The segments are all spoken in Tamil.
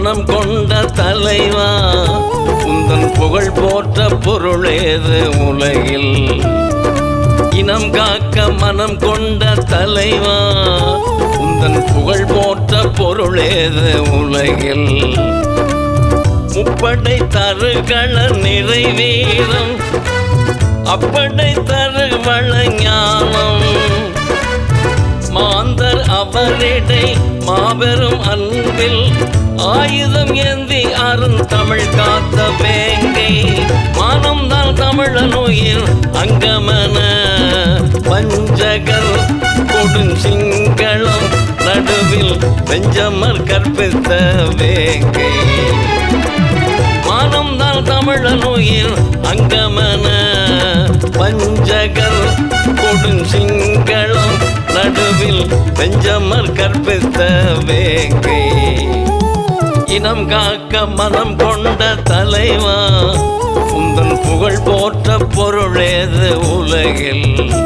மனம் கொண்ட தலைவா உந்தன் புகழ் போற்ற பொருளேது உலகில் இனம் காக்க மனம் கொண்ட தலைவா உந்தன் புகழ் போற்ற பொருளேது உலகில் முப்படை தருகள நிறைவேறும் அப்படை தருவள ஞானம் மாந்தர் அவரிடை மாபெரும் அன்பில் ஆயுதம் ஏந்தி அருண் தமிழ் காத்த வேங்கை மானம் தான் தமிழனுயிர் அங்கமன பஞ்சகர் கொடுஞ்சிங்களம் நடுவில் பெஞ்சமர் கற்பித்த வேங்கை மானம் தான் தமிழனுயிர் அங்கமன பஞ்சகர் கொடுஞ்சிங்களம் நடுவில் பெஞ்சமர் கற்பித்த வேங்கை இனம் காக்க மனம் கொண்ட தலைவா உந்தன் புகழ் போற்ற பொருளேது உலகில்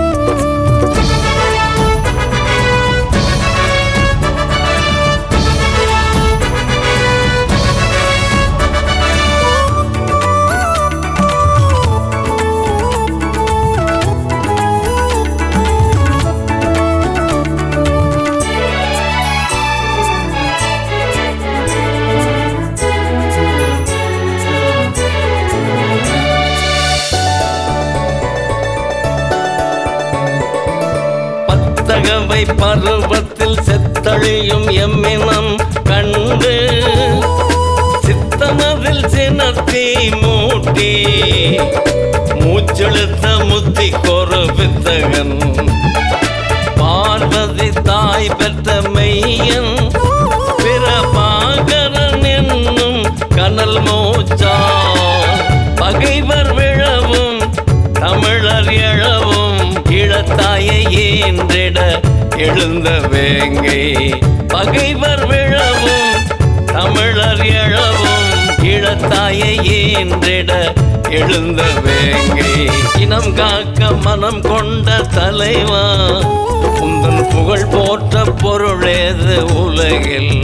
பத்தகவை பருவத்தில் செத்தழியும் எம்மினம் கண்டு சித்தமதில் சினத்தி மூட்டி மூச்செழுத்த முத்தி கொரு பித்தகன் பார்வதி தாய் பெற்ற மெய்யன் பிரபாகரன் என்னும் கனல் மூச்சா பகைவர் விழவும் தமிழர் எழவும் இழத்தாயை ஈன்றிட எழுந்த வேங்கை பகைவர் விழவும் தமிழர் எழவும் இழத்தாயை ஈன்றிட எழுந்த வேங்கை இனம் காக்க மனம் கொண்ட தலைவா உந்தன் புகழ் போற்ற பொருளேது உலகில்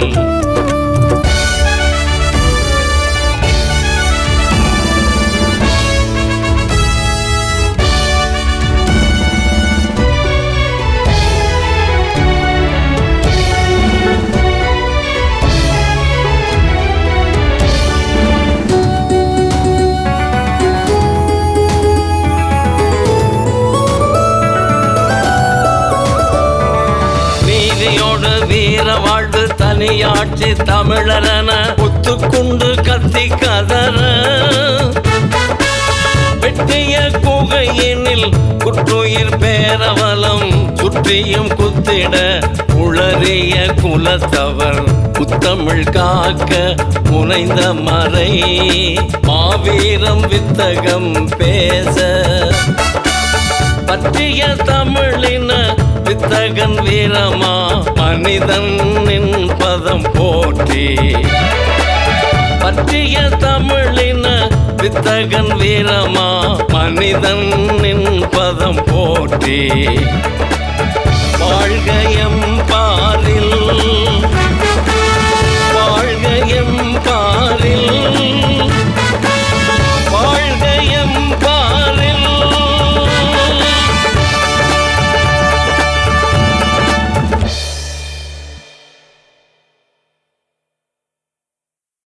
நீதியோடு வீர வாழ்வு தனியாட்சி தமிழரென ஒத்துக்குண்டு கத்தி கதற வெட்டிய குகையினில் குற்றுயிர் பேரவலம் சுற்றியும் குத்திட உளறிய குலத்தவர் புத்தமிழ் காக்க முனைந்த மறை மாவீரம் வித்தகம் பேச பற்றிய தமிழின வித்தகன் வீரமா மனிதனின் பதம் போற்றி பற்றிய தமிழின வித்தகன் வீரமா மனிதனின் பதம் போற்றி வாழ்கயம் பாரில்